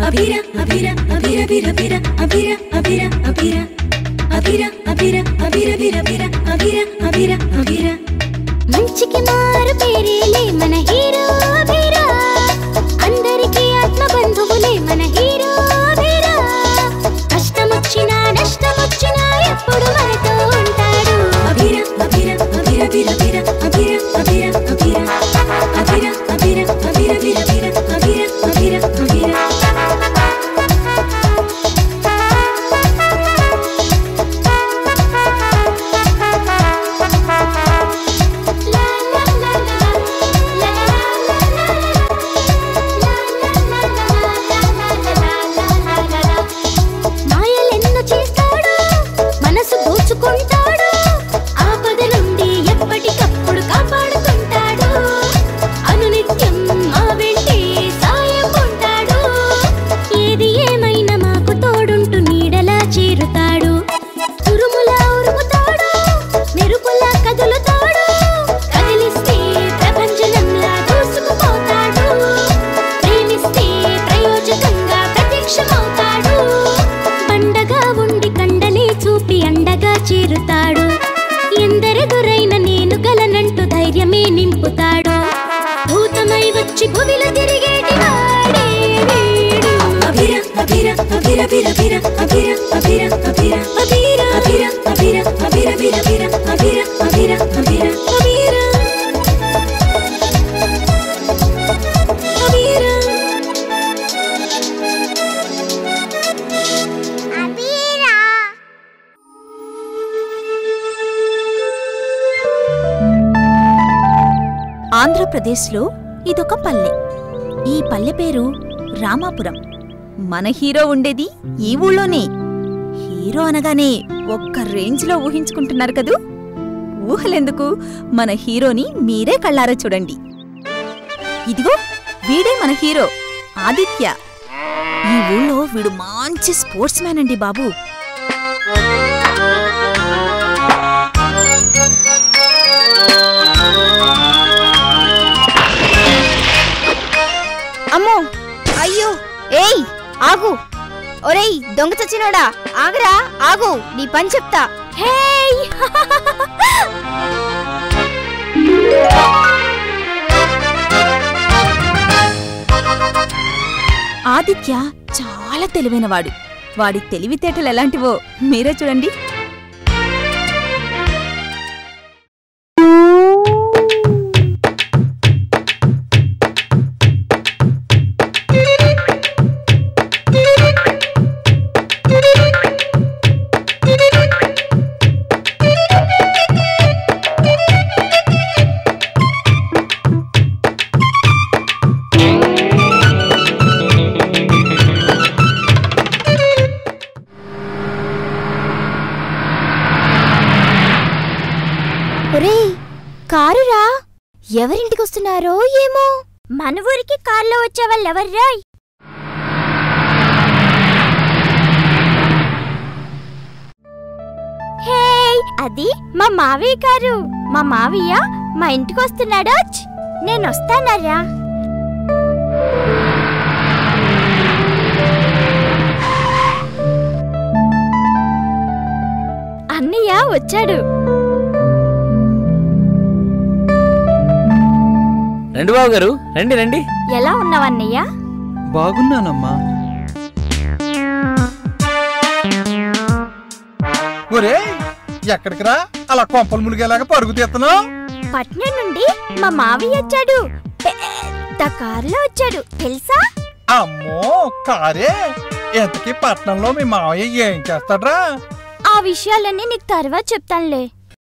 అభిర అభిర అభిర బిర బిర అభిర అభిర అభిర అభిర అభిర అభిర బిర బిర అభిర అభిర అభిర మంచికి మారు పేరేలే మన హీరో అభిరా అందరికీ ఆత్మ బంధువులే మన హీరో అభిరా కష్టమొచ్చినా నష్టమొచ్చినా ఎప్పుడు మనతో ఉంటాడు అభిర అభిర అభిర బిర బిర అభిర అభిర అభిర అభిర అభిర అభిర బిర బిర అభిర అభిర అభిర మాయలెన్నో చేస్తాడు మనసు దోచుకుంటాడు ఆపద నుండి ఎప్పటికప్పుడు కాపాడుకుంటాడు అనునిత్యం మా వెంటే సాయం ఉంటాడు ఏది ఏమైనా మాకు తోడుంటూ నీడలా చేరుతాడు ఉరుములా ఉరుముతాడు మెరుపులా కదులుతాడు కదిలిస్తే ప్రపంచనంలా దూసుకుపోతాడు ప్రేమిస్తే ప్రయోజకంగా ప్రత్యక్షమవుతాడు పండగా ఉండి కండలే చూపి అండగా చేరుతాడు ఎందరెదురైన నేను గలనంటూ ధైర్యమే నింపుతాడు భూతమై వచ్చి భువిలో తిరిగేటి వాడే వీడు అభిర అభిర అభిర బిర బిర అభిర అభిర అభిర అభిర అభిర అభిర అభిర బిర బిర అభిర అభిర అభిర అభిర అభిర ఆంధ్రప్రదేశ్లో ఇదొక పల్లె ఈ పల్లె పేరు రామాపురం మన హీరో ఉండేది ఈ ఊళ్ళోనే హీరో అనగానే ఒక్క రేంజ్లో ఊహించుకుంటున్నారు కదూ ఊహలెందుకు మన హీరోని మీరే కళ్ళారా చూడండి ఇదిగో వీడే మన హీరో ఆదిత్య ఈ ఊళ్ళో వీడు మంచి స్పోర్ట్స్ మ్యాన్ అండి బాబు అమ్మో అయ్యో ఏయ్ ఆగు ఒరేయ్ దొంగ చచ్చినోడా ఆగరా ఆగు నీ పని చెప్తా హేయ్ ఆదిత్య చాలా తెలివైనవాడు వాడి తెలివితేటలు ఎలాంటివో మీరే చూడండి ఒరేయ్ కారురా ఎవరింటికి వస్తున్నారో ఏమో మన ఊరికి కారులో వచ్చే వాళ్ళు ఎవర్రా హేయ్ అది మా మావయ్య కారు మా మావయ్య మా ఇంటికి వస్తున్నాడా నేను వస్తానరా అన్నయ్య వచ్చాడు రండి బాబు గారు రండి రండి ఎలా ఉన్నావన్నయ్య బాగున్నానమ్మా ఒరే ఎక్కడికి రా అలా కొంపలు మునిగేలాగా పరుగు తీస్తున్నావు పట్నం నుండి మా మావయ్య వచ్చాడు పెద్ద కారులో వచ్చాడు తెలుసా అమ్మో కారే ఎంతకీ పట్నంలో మీ మావయ్య ఏం చేస్తాడ్రా ఆ విషయాలన్నీ నీకు తర్వాత చెప్తానులే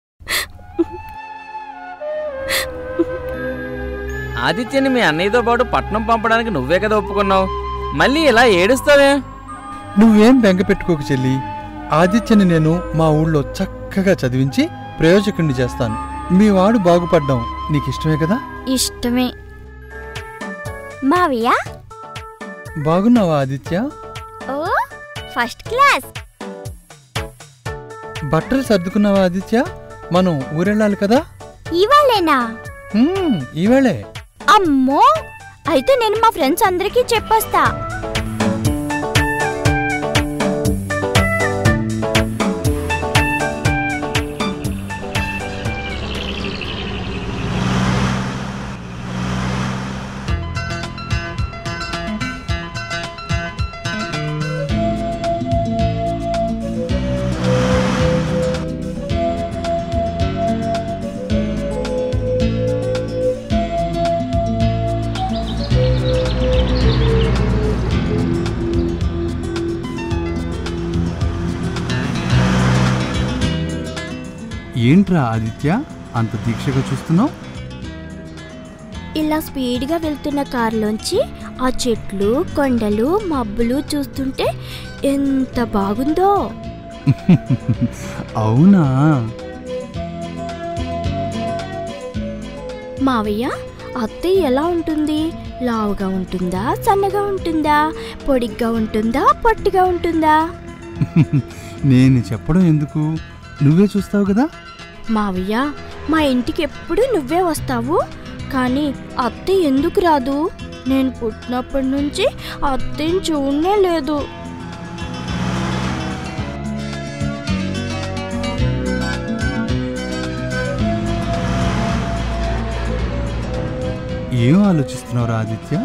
ఆదిత్యని మీ అన్నయ్యతో పాటు పట్నం పంపడానికి నువ్వే కదా ఒప్పుకున్నావు మళ్ళీ ఇలా ఏడుస్తావే నువ్వేం బెంగ పెట్టుకోకు చెల్లి ఆదిత్యని నేను మా ఊళ్ళో చక్కగా చదివించి ప్రయోజకుడిని చేస్తాను మీ వాడు బాగుపడ్డం నీకు ఇష్టమే కదా ఇష్టమే మావయ్య బాగున్నావా ఆదిత్య ఓ ఫస్ట్ క్లాస్ బట్టలు సర్దుకున్నావా ఆదిత్య మనం ఊరెళ్ళాలి కదా ఇవాళేనా హ్మ్, ఈవేళే అమ్మో అయితే నేను మా ఫ్రెండ్స్ అందరికీ చెప్పొస్తా ఏంట్రా ఆదిత్య అంత దీక్షగా చూస్తున్నావు ఇలా స్పీడ్గా వెళ్తున్న కారులోంచి ఆ చెట్లు కొండలు మబ్బులు చూస్తుంటే ఎంత బాగుందో అవునా మావయ్య అత్తయ్య ఎలా ఉంటుంది లావుగా ఉంటుందా సన్నగా ఉంటుందా పొడిగ్గా ఉంటుందా పొట్టిగా ఉంటుందా నేను చెప్పడం ఎందుకు నువ్వే చూస్తావు కదా మావయ్య మా ఇంటికి ఎప్పుడు నువ్వే వస్తావు కానీ అత్తయ్య ఎందుకు రాదు నేను పుట్టినప్పటి నుంచి అత్తయ్యని చూడనే లేదు ఏం ఆలోచిస్తున్నావురా ఆదిత్య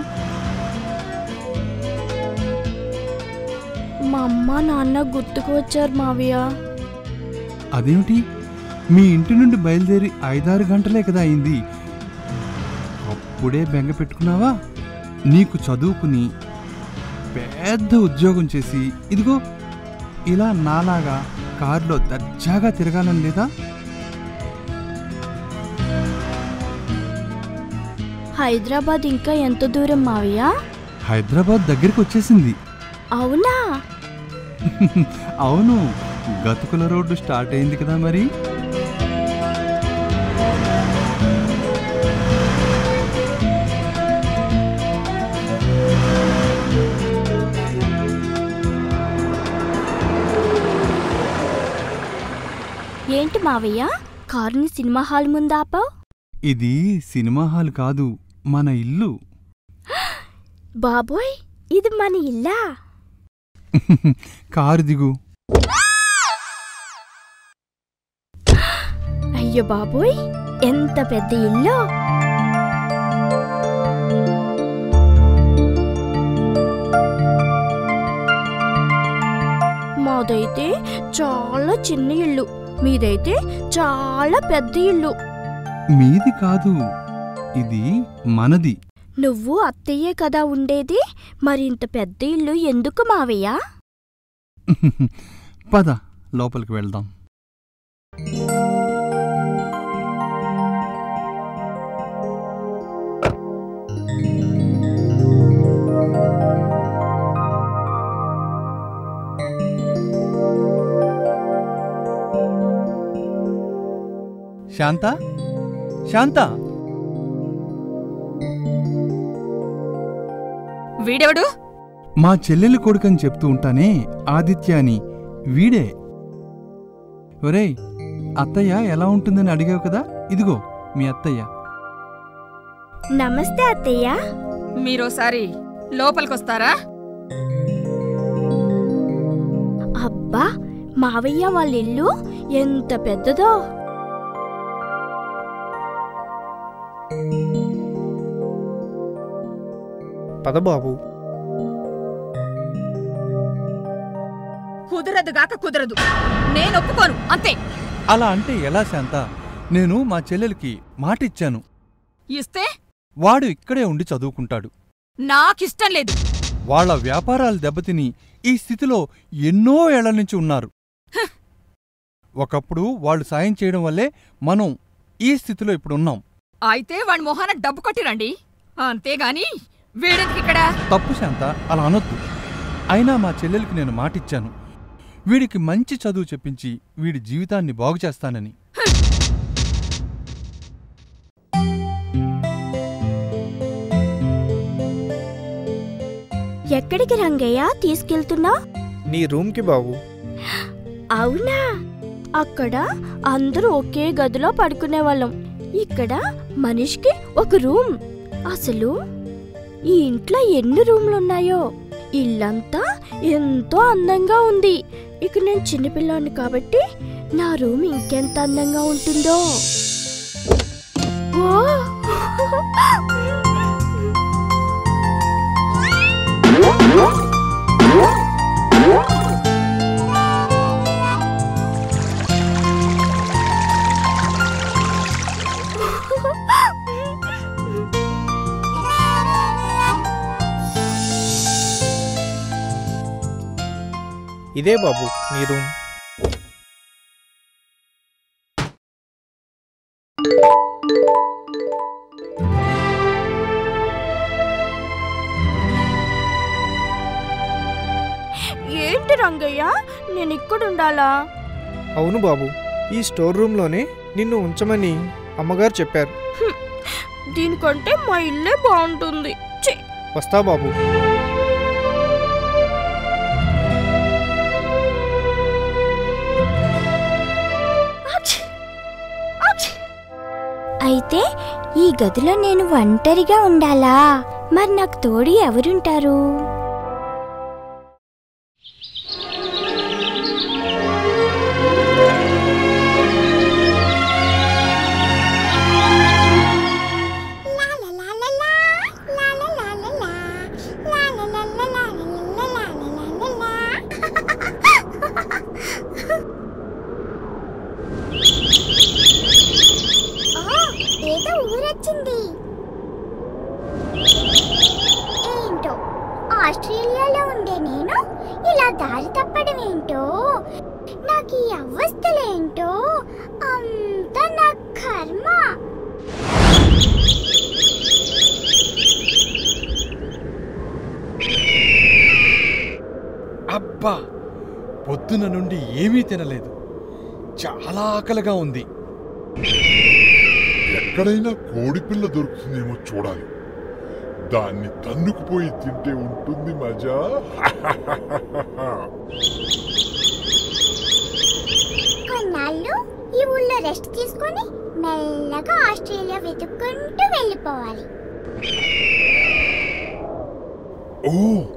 మా అమ్మ నాన్న గుర్తుకు వచ్చారు మావయ్య అదేమిటి మీ ఇంటి నుండి బయలుదేరి ఐదారు గంటలే కదా అయింది అప్పుడే బెంగ పెట్టుకున్నావా నీకు చదువుకుని పెద్ద ఉద్యోగం చేసి ఇదిగో ఇలా నాలాగా కారులో దర్జాగా తిరగాలని లేదా హైదరాబాద్ ఇంకా ఎంత దూరం మావయ్య హైదరాబాద్ దగ్గరికి వచ్చేసింది అవునా అవును గతుకుల రోడ్డు స్టార్ట్ అయింది కదా మరి ఏంటి మావయ్య కారుని సినిమా హాల్ ముందు ఆపావు ఇది సినిమా హాల్ కాదు మన ఇల్లు బాబోయ్ ఇది మన ఇల్లా కారు దిగు అయ్యో బాబోయ్ ఎంత పెద్ద ఇల్లు మాదైతే చాలా చిన్న ఇల్లు మీదైతే చాలా పెద్ద ఇల్లు మీది కాదు ఇది మనది నువ్వు అత్తయ్యే కదా ఉండేది మరి ఇంత పెద్ద ఇల్లు ఎందుకు మావయ్య పద లోపలికి వెళ్దాం శాంత శాంత వీడెవడు మా చెల్లెలి కొడుకని చెప్తూ ఉంటానే ఆదిత్య అని వీడే ఒరేయ్ అత్తయ్య ఎలా ఉంటుందని అడిగావు కదా ఇదిగో మీ అత్తయ్య నమస్తే అత్తయ్య మీరోసారి లోపలికొస్తారా అబ్బా మావయ్య వాళ్ళ ఇల్లు ఎంత పెద్దదో పదబాబు కుదరదుగాక కుదరదు నేను ఒప్పుకోను అంతే అలా అంటే ఎలా శాంత నేను మా చెల్లెలికి మాటిచ్చాను ఇస్తే వాడు ఇక్కడే ఉండి చదువుకుంటాడు నాకిష్టం లేదు వాళ్ళ వ్యాపారాలు దెబ్బతిని ఈ స్థితిలో ఎన్నో ఏళ్ల నుంచి ఉన్నారు ఒకప్పుడు వాళ్ళు సాయం చేయడం వల్లే మనం ఈ స్థితిలో ఇప్పుడున్నాం అయితే వాడి మొహాన డబ్బు కొట్టిరండి అంతేగాని వీడెందుకు ఇక్కడ తప్పు శాంత అలా అనొద్దు అయినా మా చెల్లెలికి నేను మాటిచ్చాను వీడికి మంచి చదువు చెప్పించి వీడి జీవితాన్ని బాగు చేస్తానని ఎక్కడికి రంగయ్య తీసుకెళ్తున్నా నీ రూమ్కి బాబు అవునా అక్కడ అందరూ ఒకే గదిలో పడుకునేవాళ్ళం ఇక్కడ మనిషికి ఒక రూమ్ అసలు ఈ ఇంట్లో ఎన్ని రూమ్లున్నాయో ఇల్లంతా ఎంతో అందంగా ఉంది ఇక నేను చిన్నపిల్లాన్ని కాబట్టి నా రూమ్ ఇంకెంత అందంగా ఉంటుందో ఓ! ఇదే బాబు నీ రూమ్ ఏంటి రంగయ్య నేను ఇక్కడ ఉండాలా అవును బాబు ఈ స్టోర్ రూమ్లోనే నిన్ను ఉంచమని అమ్మగారు చెప్పారు దీనికంటే మా ఇల్లే బాగుంటుంది ఛీ! వస్తా బాబు ఆఛ్! ఆఛ్! అయితే ఈ గదిలో నేను ఒంటరిగా ఉండాలా మరి నాకు తోడి ఎవరుంటారు ఏదో ఊరొచ్చింది ఏంటో ఆస్ట్రేలియాలో ఉండే నేను ఇలా దారి తప్పడం ఏంటో నాకు ఈ అవస్థలేంటో అంతా నా కర్మ అబ్బా పొద్దున నుండి ఏమీ తినలేదు చాలా ఆకలిగా ఉంది ఎక్కడైనా కోడిపిల్ల దొరుకుతుందేమో చూడాలి దాన్ని తన్నుకుపోయి తింటే ఉంటుంది మజా కొన్నాళ్ళు ఈ ఊళ్ళో రెస్ట్ తీసుకొని మెల్లగా ఆస్ట్రేలియా వెతుక్కుంటూ వెళ్ళిపోవాలి ఓ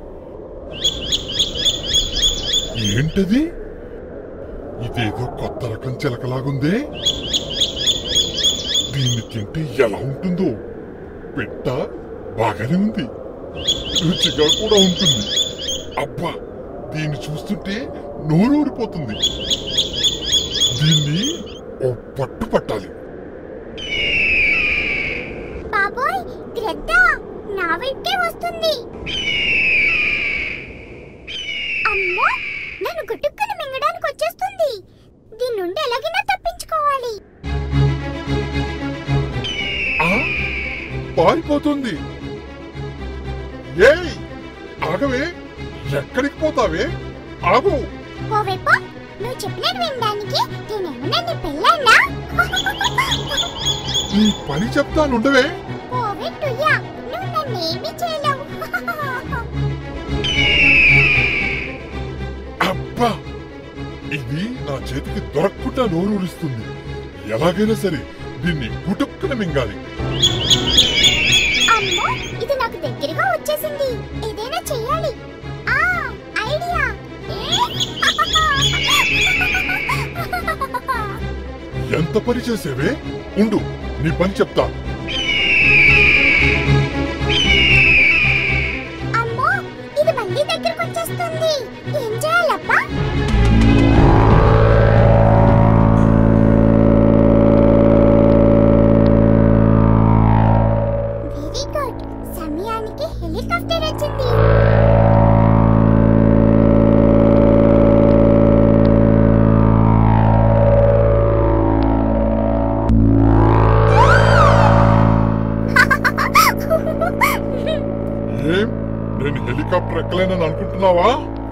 ఏంటది ఇదేదో కొత్త రకం చిలకలాగుందే దీన్ని తింటే ఎలా ఉంటుందో పెట్ట బాగానే ఉంది రుచిగా కూడా ఉంటుంది అబ్బా దీన్ని చూస్తుంటే నోరు ఊరిపోతుంది దీన్ని ఓ పట్టు పట్టాలి బాబోయ్ గ్రద్ద నా వైపే వస్తుంది అమ్మో నన్ను గుట్టుక్కుని మింగడానికి వచ్చేస్తుంది దీని నుండి ఎలాగైనా తప్పించుకోవాలి ఆ పారిపోతుంది ఏయ్ ఆగవే ఎక్కడికి పోతావే ఆగు పోవేపో నువ్వు చెప్పినట్టు వినడానికి నేనేమన్నా నీ పెళ్ళన్నా నీ పని చెప్తానుండవే పోవే టుయ్యా నువ్వు నన్నేమీ చేయలేవు అబ్బా ఇది నా చేతికి దొరకకుండా నోరూరిస్తుంది ఎలాగైనా సరే దీన్ని గుటుక్కున మింగాలి అమ్మో ఇది నాకు దగ్గరగా వచ్చేసింది ఏదైనా చెయ్యాలి ఆ ఐడియా ఎంత పని చేసేవే ఉండు నీ పని చెప్తా అమ్మో ఇది మళ్ళీ దగ్గరకు వచ్చేస్తుంది ఏం చేయాలబ్బా వెరీ గుడ్ సమయానికి హెలికాప్టర్ వచ్చింది ఏం నేను హెలికాప్టర్ ఎక్కలేనని అనుకుంటున్నావా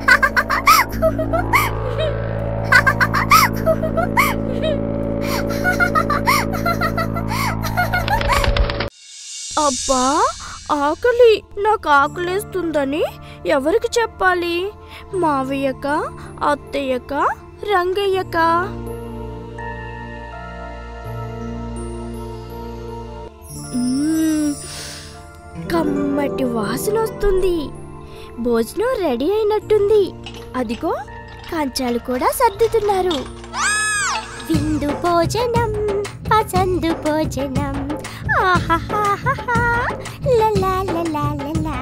అబ్బా ఆకలి నాకు ఆకలేస్తుందని ఎవరికి చెప్పాలి మావయ్యక అత్తయ్యక రంగయ్యక మ్మ్, కమ్మటి వాసన వస్తుంది భోజనం రెడీ అయినట్టుంది అదిగో కంచాలు కూడా సర్దుతున్నారు విందు భోజనం పసందు భోజనం ఆహాహాహాహా, లలా లలా లలా.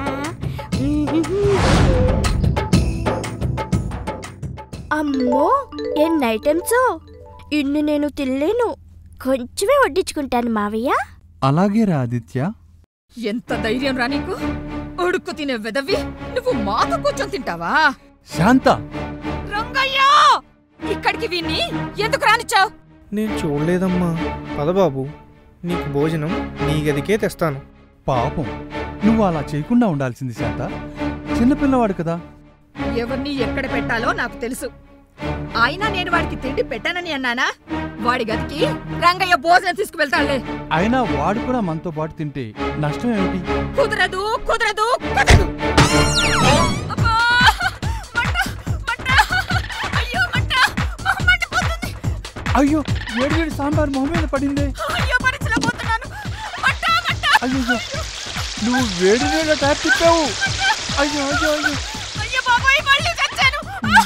అమ్మో ఎన్ని ఐటమ్సో ఇన్ని నేను తినలేను కొంచెమే వడ్డించుకుంటాను మావయ్య అలాగేరా ఆదిత్య ఎంత ధైర్యం రా నీకు అడుక్కు తినే వెదవి నువ్వు మాతో కూర్చొని తింటావా శాంత రంగయ్యా ఇక్కడికి విన్ని ఎందుకు రానిచ్చావు నేను చూడలేదమ్మా పద బాబు నీకు భోజనం నీ గదికే తెస్తాను పాపం నువ్వు అలా చేయకుండా ఉండాల్సింది శాంత చిన్నపిల్లవాడు కదా ఎవరిని ఎక్కడ పెట్టాలో నాకు తెలుసు అయినా నేను వాడికి తిండి పెట్టానని అన్నానా వాడి గదికి రంగయ్య భోజనం తీసుకువెళ్తాడులే అయినా వాడు కూడా మనతో పాటు తింటే నష్టం ఏమిటి కుదరదు కుదరదు కుదరదు అబ్బా! మంట! మంట! అయ్యో మంట! మొహం మండిపోతుంది. అయ్యో వేడి వేడి సాంబార్ మొహం మీద పడిందే అయ్యో భరించలేకపోతున్నాను. మంట! మంట! అయ్యో నువ్వు వేడి వేడి ట్యాప్ తిప్పావు అయ్యో అయ్యో అయ్యో అయ్యో బాబోయ్ మళ్ళీ చచ్చాను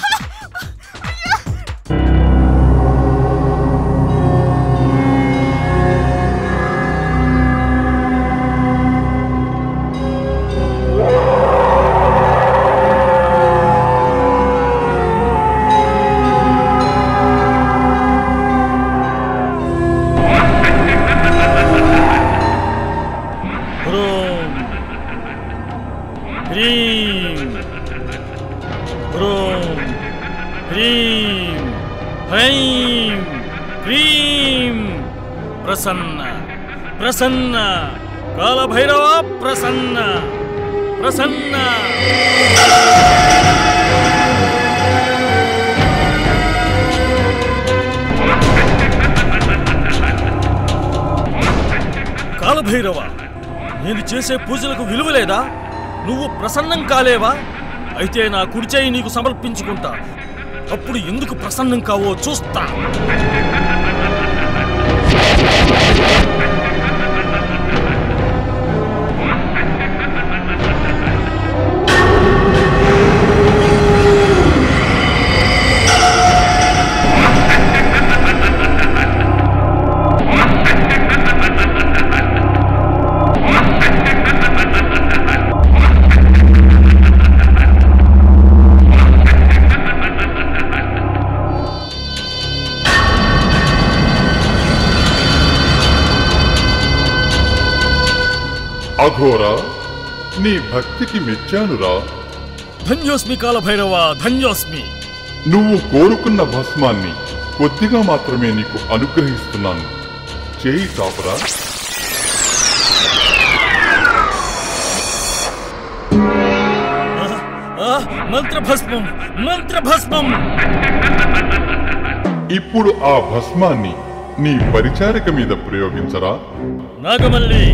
హ్రూం హ్రీం హ్రూం హ్రీం హ్రైం హ్రీం ప్రసన్న ప్రసన్న కాలభైరవ ప్రసన్న ప్రసన్న కాలభైరవ నేను చేసే పూజలకు విలువ లేదా నువ్వు ప్రసన్నం కాలేవా అయితే నా కుడి చేయి నీకు సమర్పించుకుంటా అప్పుడు ఎందుకు ప్రసన్నం కావో చూస్తా అఘోరా నీ భక్తికి మెచ్చానురా ధన్యోస్మి కాలభైరవ ధన్యోస్మి నువ్వు కోరుకున్న భస్మాన్ని కొద్దిగా మాత్రమే నీకు అనుగ్రహిస్తున్నాను చేయి కాపరా ఆ, మంత్రభస్మం మంత్రభస్మం ఇప్పుడు ఆ భస్మాన్ని నీ పరిచారిక మీద ప్రయోగించరా నాగమల్లి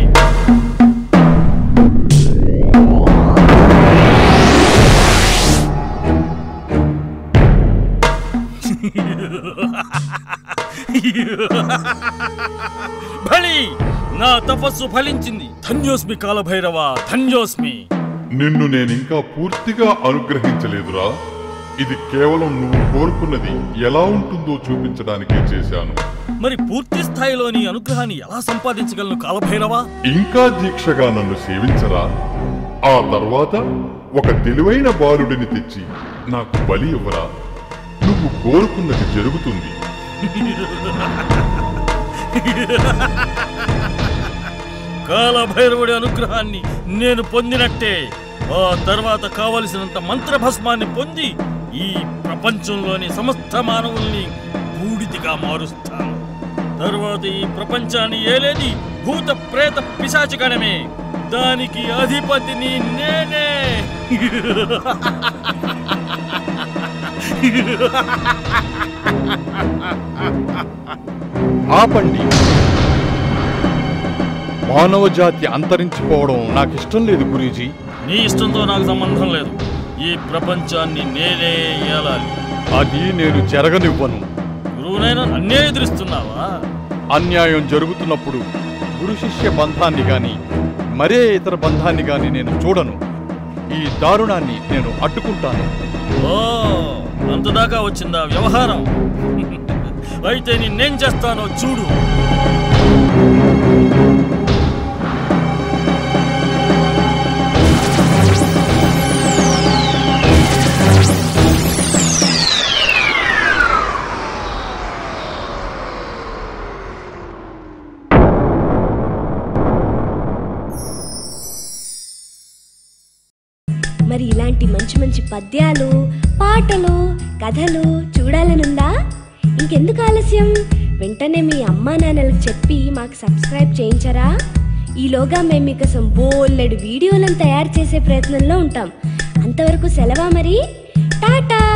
బలి నా తపస్సు ఫలించింది ధన్యోస్మి కాలభైరవ ధన్యోస్మి నిన్ను నేనింకా పూర్తిగా అనుగ్రహించలేదురా ఇది కేవలం నువ్వు కోరుకున్నది ఎలా ఉంటుందో చూపించడానికే చేశాను మరి పూర్తి స్థాయిలోని అనుగ్రహాన్ని ఎలా సంపాదించగలను కాలభైరవా ఇంకా దీక్షగా నన్ను సేవించరా ఆ తర్వాత ఒక తెలివైన బాలుడిని తెచ్చి నాకు బలి ఇవ్వరా నువ్వు కోరుకున్నది జరుగుతుంది కాలభైరవుడి అనుగ్రహాన్ని నేను పొందినట్టే ఆ తర్వాత కావలసినంత మంత్రభస్మాన్ని పొంది ఈ ప్రపంచంలోని సమస్త మానవుల్ని బూడిదిగా మారుస్తాను తర్వాత ఈ ప్రపంచాన్ని ఏలేది భూత ప్రేత పిశాచగణమే దానికి అధిపతిని నేనే ఆపండి మానవ జాతి అంతరించిపోవడం నాకు ఇష్టం లేదు గురూజీ నీ ఇష్టంతో నాకు సంబంధం లేదు ఈ ప్రపంచాన్ని నేనే ఏలాలి అది నేను జరగనివ్వను గురువునైనా నన్నే ఎదురిస్తున్నావా అన్యాయం జరుగుతున్నప్పుడు గురు శిష్య బంధాన్ని గాని మరే ఇతర బంధాన్ని గాని నేను చూడను ఈ దారుణాన్ని నేను అడ్డుకుంటాను ఓ అంతదాకా వచ్చిందా వ్యవహారం అయితే నిన్నేం చేస్తానో చూడు మరి ఇలాంటి మంచి మంచి పద్యాలు పాటలు కథలు చూడాలనుందా ఇంకెందుకు ఆలస్యం వెంటనే మీ అమ్మా నాన్నలకు చెప్పి మాకు సబ్స్క్రైబ్ చేయించరా ఈలోగా మేము మీకోసం బోల్లెడు వీడియోలను తయారు చేసే ప్రయత్నంలో ఉంటాం అంతవరకు సెలవా మరి టాటా